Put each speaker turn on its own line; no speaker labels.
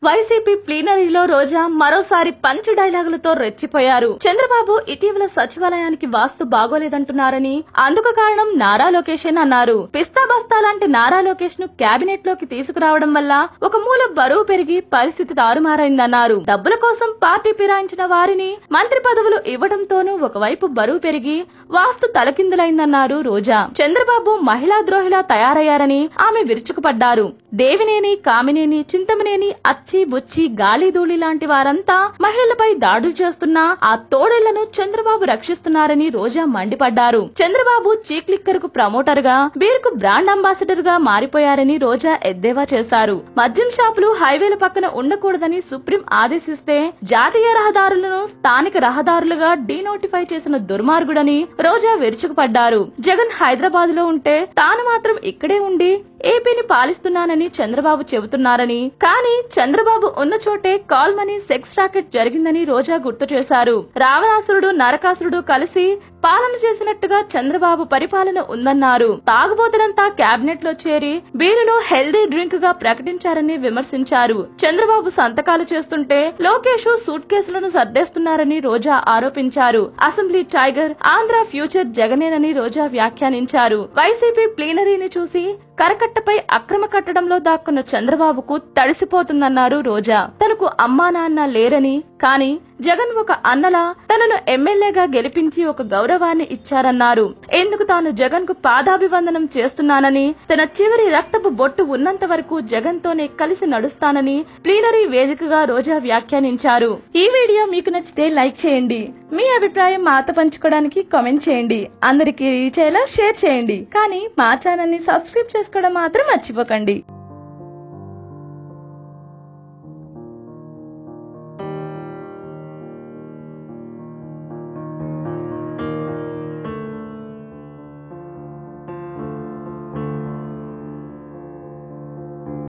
YCP ప్లీనరీలో రోజా మరోసారి punch డైలాగులతో రెచ్చిపోయారు చంద్రబాబు ఇటీవల సచివాలయానికి వాస్తు బాగోలేదంటున్నారని అందుకు కారణం నారా లోకేష్ అన్నారు పిస్తా బస్తా లాంటి నారా లోకేష్ ను కేబినెట్ లోకి తీసుకురావడం వల్ల ఒక మూల బరువు పెరిగి పరిస్థితి తారుమారైందన్నారు డబ్బుల కోసం పార్టీ ఫిరాయించిన వారిని మంత్రి పదవులు ఇవ్వడంతోనూ ఒకవైపు బరువు పెరిగి వాస్తు తలకిందులైందన్నారు రోజా చంద్రబాబు మహిళా ద్రోహిలా తయారయ్యారని ఆమె విరుచుకుపడ్డారు దేవినేని కామినేని చింతమనేని అచ్చి బుచ్చి గాలిధూళి లాంటి వారంతా మహిళలపై దాడులు చేస్తున్నా ఆ తోడేళ్లను చంద్రబాబు రక్షిస్తున్నారని రోజా మండిపడ్డారు చంద్రబాబు చీక్ లిక్కర్ కు ప్రమోటర్ గా బీర్ కు బ్రాండ్ అంబాసిడర్ గా మారిపోయారని రోజా ఎద్దేవా చేశారు మద్యం షాపులు హైవేల పక్కన ఉండకూడదని సుప్రీం ఆదేశిస్తే జాతీయ రహదారులను స్థానిక రహదారులుగా డీనోటిఫై చేసిన దుర్మార్గుడని రోజా విరుచుకుపడ్డారు జగన్ హైదరాబాద్ లో ఉంటే తాను మాత్రం ఇక్కడే ఉండి ఏపీని పాలిస్తున్నానని చంద్రబాబు చెబుతున్నారని కానీ చంద్రబాబు ఉన్న చోటే కాల్ మనీ సెక్స్ రాకెట్ జరిగిందని రోజా గుర్తు చేశారు రావణాసురుడు నరకాసురుడు కలిసి పాలన చేసినట్టుగా చంద్రబాబు పరిపాలన ఉందన్నారు తాగుబోతులంతా కేబినెట్ లో చేరి బీరును హెల్దీ డ్రింక్ గా ప్రకటించారని విమర్శించారు చంద్రబాబు సంతకాలు చేస్తుంటే లోకేష్ సూట్ కేసులను సర్దేస్తున్నారని రోజా ఆరోపించారు అసెంబ్లీ టైగర్ ఆంధ్ర ఫ్యూచర్ జగనేనని రోజా వ్యాఖ్యానించారు వైసీపీ ప్లీనరీని చూసి కరకట్టపై అక్రమ కట్టడంలో దాక్కున్న చంద్రబాబుకు తడిసిపోతుందన్నారు రోజా తనకు అమ్మా నాన్న లేరని కానీ జగన్ ఒక అన్నలా తనను ఎమ్మెల్యేగా గెలిపించి ఒక గౌరవాన్ని ఇచ్చారన్నారు ఎందుకు తాను జగన్ కు పాదాభివందనం చేస్తున్నానని తన చివరి రక్తపు బొట్టు ఉన్నంత వరకు జగన్ తోనే కలిసి నడుస్తానని ప్లీనరీ వేదికగా రోజా వ్యాఖ్యానించారు ఈ వీడియో మీకు నచ్చితే లైక్ చేయండి మీ అభిప్రాయం మాతో పంచుకోవడానికి కామెంట్ చేయండి అందరికీ రీచ్ అయ్యేలా షేర్ చేయండి కానీ మా ఛానల్ ని సబ్స్క్రైబ్ చేసుకోవడం మాత్రం మర్చిపోకండి